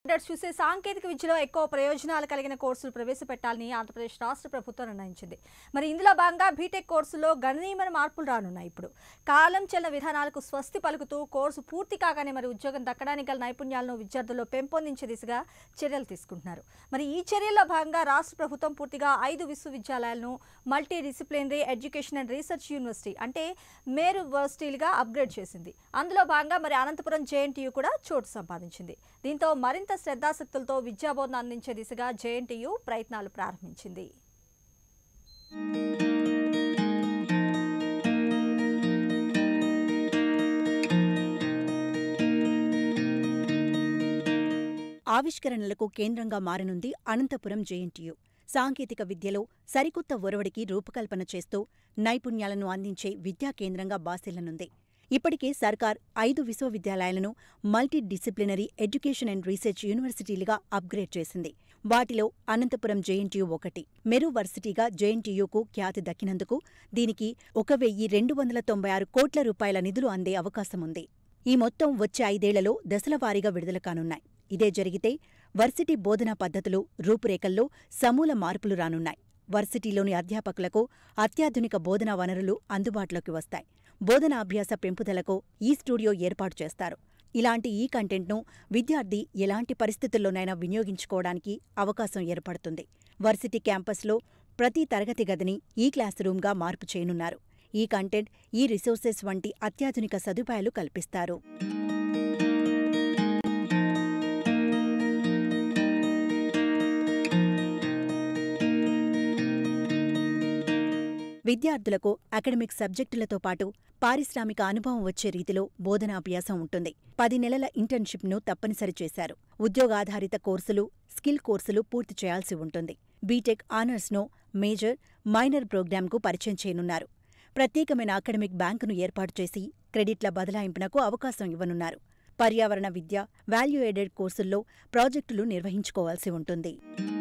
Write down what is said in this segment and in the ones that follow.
updates చూసే సాంకేతిక విద్యలో ఎక్కువ ప్రయోజనాలు కలిగిన కోర్సులు ప్రవేశపెట్టాలని ఆంధ్రప్రదేశ్ రాష్ట్ర ప్రభుత్వం నిర్ణయించింది మరి ఇందులో భాగంగా బీటెక్ కోర్సులో గణనీయమైన మార్పులు రానున్నాయి ఇప్పుడు కాలం చెల్ల విధానాలకు స్వస్తి పలుకుతూ కోర్సు పూర్తి కాగానే మరి ఉద్యోగం దక్కడానికి గల నైపుణ్యాలను విద్యార్థుల్లో పెంపొందించే దిశగా చర్యలు తీసుకుంటున్నారు మరి ఈ చర్యల్లో భాగంగా రాష్ట్ర ప్రభుత్వం పూర్తిగా ఐదు విశ్వవిద్యాలయాలను multi disciplinary education and research university అంటే మేరు యూనివర్సిటీలుగా అప్గ్రేడ్ చేసింది అందులో భాగంగా మరి అనంతపురం జేఎన్టీయూ కూడా చోటు సంపాదించింది దీంతో మరింత శ్రద్ధాశక్తులతో విద్యాబోధన అందించే దిశగా జేఎన్టీయూ ప్రయత్నాలు ప్రారంభించింది ఆవిష్కరణలకు కేంద్రంగా మారనుంది అనంతపురం జేఎన్టీయూ సాంకేతిక విద్యలో సరికొత్త ఒరవడికి రూపకల్పన చేస్తూ నైపుణ్యాలను అందించే విద్యా కేంద్రంగా బాసిల్లనుంది ఇప్పటికే సర్కార్ ఐదు విశ్వవిద్యాలయాలను multi disciplinary education and research యూనివర్సిటీలుగా అప్గ్రేడ్ చేసింది వాటిలో అనంతపురం జేఎన్టీయూ ఒకటి మెరు వర్సిటీగా జేఎన్టీయూకు ఖ్యాతి దక్కినందుకు దీనికి ఒక వెయ్యి రెండు వందల తొంభై ఆరు కోట్ల రూపాయల నిధులు అందే అవకాశముంది ఈ మొత్తం వచ్చే ఐదేళ్లలో దశలవారీగా విడుదల కానున్నాయి ఇదే జరిగితే వర్సిటీ బోధనా పద్ధతులు రూపురేఖల్లో సమూల మార్పులు రానున్నాయి వర్సిటీలోని అధ్యాపకులకు అత్యాధునిక బోధనా వనరులు అందుబాటులోకి వస్తాయి బోధనా అభ్యాస పెంపుదలకు ఈ స్టూడియో ఏర్పాటు చేస్తారు ఇలాంటి ఈ కంటెంట్ను విద్యార్థి ఎలాంటి పరిస్థితుల్లోనైనా వినియోగించుకోవడానికి అవకాశం ఏర్పడుతుంది వర్సిటీ క్యాంపస్లో ప్రతి తరగతి గదిని ఈ క్లాస్ రూమ్గా మార్పు చేయనున్నారు ఈ కంటెంట్ ఈ రిసోర్సెస్ వంటి అత్యాధునిక సదుపాయాలు కల్పిస్తారు విద్యార్థులకు అకాడమిక్ సబ్జెక్టులతో పాటు పారిశ్రామిక అనుభవం వచ్చే రీతిలో బోధనాభ్యాసం ఉంటుంది పది నెలల ఇంటర్న్షిప్ను తప్పనిసరి చేశారు ఉద్యోగాధారిత కోర్సులు స్కిల్ కోర్సులు పూర్తి చేయాల్సి ఉంటుంది బీటెక్ ఆనర్స్ను మేజర్ మైనర్ ప్రోగ్రాంకు పరిచయం చేయనున్నారు ప్రత్యేకమైన అకాడమిక్ బ్యాంకును ఏర్పాటు చేసి క్రెడిట్ల బదలాయింపునకు అవకాశం ఇవ్వనున్నారు పర్యావరణ విద్య వాల్యూ ఎడెడ్ కోర్సుల్లో ప్రాజెక్టులు నిర్వహించుకోవాల్సి ఉంటుంది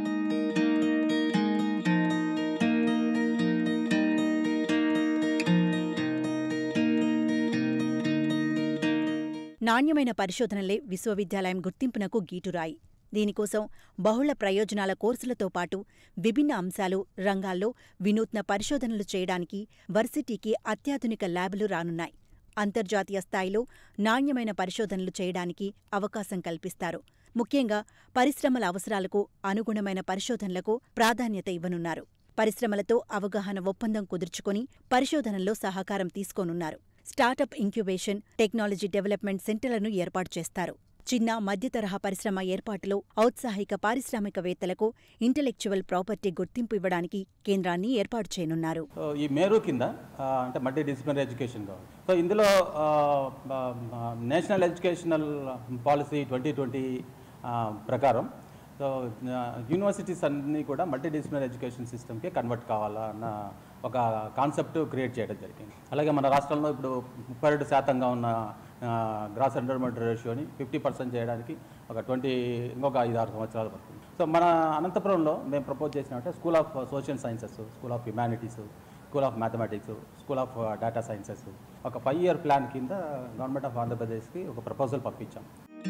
నాణ్యమైన పరిశోధనలే విశ్వవిద్యాలయం గుర్తింపునకు గీటురాయి దీనికోసం బహుళ ప్రయోజనాల కోర్సులతో పాటు విభిన్న అంశాలు రంగాల్లో వినూత్న పరిశోధనలు చేయడానికి వర్సిటీకి అత్యాధునిక ల్యాబులు రానున్నాయి అంతర్జాతీయ స్థాయిలో నాణ్యమైన పరిశోధనలు చేయడానికి అవకాశం కల్పిస్తారు ముఖ్యంగా పరిశ్రమల అవసరాలకు అనుగుణమైన పరిశోధనలకు ప్రాధాన్యత ఇవ్వనున్నారు పరిశ్రమలతో అవగాహన ఒప్పందం కుదుర్చుకొని పరిశోధనల్లో సహకారం తీసుకోనున్నారు స్టార్టప్ ఇంక్యుబేషన్ టెక్నాలజీ డెవలప్మెంట్ సెంటర్లను ఏర్పాటు చేస్తారు చిన్న మధ్యతరహా పరిశ్రమ ఏర్పాటులో ఔత్సాహిక పారిశ్రామికవేత్తలకు ఇంటలెక్చువల్ ప్రాపర్టీ గుర్తింపు ఇవ్వడానికి కేంద్రాన్ని ఏర్పాటు చేయనున్నారు సో ఈ మేరు కింద ఆ, అంటే మల్టీ డిసిప్లినరీ ఎడ్యుకేషన్ కావాలి సో ఇందులో ఆ, ఆ, ఆ, national educational policy twenty twenty ప్రకారం సో ఆ, యూనివర్సిటీస్ అన్నీ కూడా మల్టీ డిసిప్లినరీ ఎడ్యుకేషన్ సిస్టమ్కి కన్వర్ట్ కావాలా అన్న ఒక కాన్సెప్ట్ క్రియేట్ చేయడం జరిగింది అలాగే మన రాష్ట్రంలో ఇప్పుడు ముప్పై రెండు శాతంగా ఉన్న గ్రాస్ ఎండర్మెంట్ రేషియోని ఫిఫ్టీ పర్సెంట్ చేయడానికి ఒక ట్వంటీ ఇంకొక ఐదు ఆరు సంవత్సరాలు పడుతుంది సో మన అనంతపురంలో మేము ప్రపోజ్ చేసినట్టే school of social sciences school of humanities school of mathematics school of data sciences ఒక ఫైవ్ ఇయర్ ప్లాన్ కింద గవర్నమెంట్ ఆఫ్ ఆంధ్రప్రదేశ్కి ఒక ప్రపోజల్ పంపించాం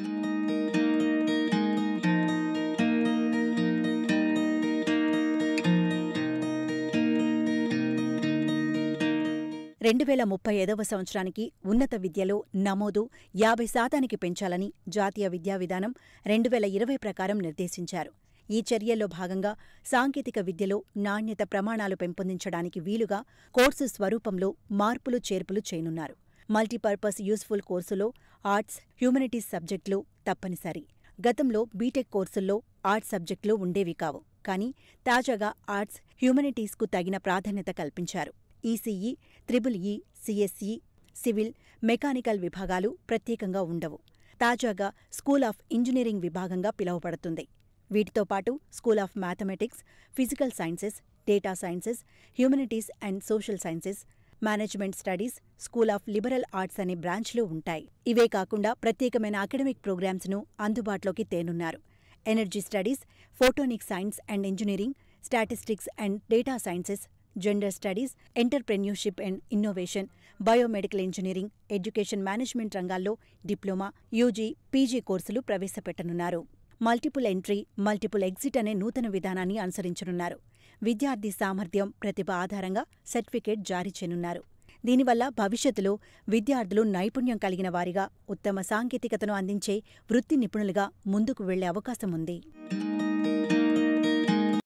రెండు వేల ముప్పై ఐదవ సంవత్సరానికి ఉన్నత విద్యలో నమోదు యాభై శాతానికి పెంచాలని జాతీయ విద్యా విధానం రెండు వేల ఇరవై ప్రకారం నిర్దేశించారు ఈ చర్యల్లో భాగంగా సాంకేతిక విద్యలో నాణ్యత ప్రమాణాలు పెంపొందించడానికి వీలుగా కోర్సు స్వరూపంలో మార్పులు చేర్పులు చేయనున్నారు మల్టీపర్పస్ యూస్ఫుల్ కోర్సులో ఆర్ట్స్ హ్యూమనిటీస్ సబ్జెక్టులు తప్పనిసరి గతంలో బీటెక్ కోర్సుల్లో ఆర్ట్స్ సబ్జెక్టులు ఉండేవి కావు కానీ తాజాగా ఆర్ట్స్ హ్యూమనిటీస్కు తగిన ప్రాధాన్యత కల్పించారు ECE triple E CSE civil mechanical విభాగాలు ప్రత్యేకంగా ఉండవు తాజాగా స్కూల్ ఆఫ్ ఇంజనీరింగ్ విభాగంగా పిలువబడుతుంది వీటితో పాటు school of mathematics physical sciences data sciences humanities and social sciences management studies school of liberal arts అనే బ్రాంచ్లు ఉంటాయి ఇవే కాకుండా ప్రత్యేకమైన అకాడమిక్ ప్రోగ్రామ్స్ను అందుబాటులోకి తేనున్నారు energy studies photonic science and engineering statistics and data sciences gender studies entrepreneurship and innovation biomedical engineering education management రంగాల్లో డిప్లొమా యూజీ పీజీ కోర్సులు ప్రవేశపెట్టనున్నారు మల్టిపుల్ ఎంట్రీ మల్టిపుల్ ఎగ్జిట్ అనే నూతన విధానాన్ని అనుసరించనున్నారు విద్యార్థి సామర్థ్యం ప్రతిభ ఆధారంగా సర్టిఫికేట్ జారీ చేయనున్నారు దీనివల్ల భవిష్యత్తులో విద్యార్థులు నైపుణ్యం కలిగిన వారిగా ఉత్తమ సాంకేతికతను అందించే వృత్తి నిపుణులుగా ముందుకు వెళ్లే అవకాశం ఉంది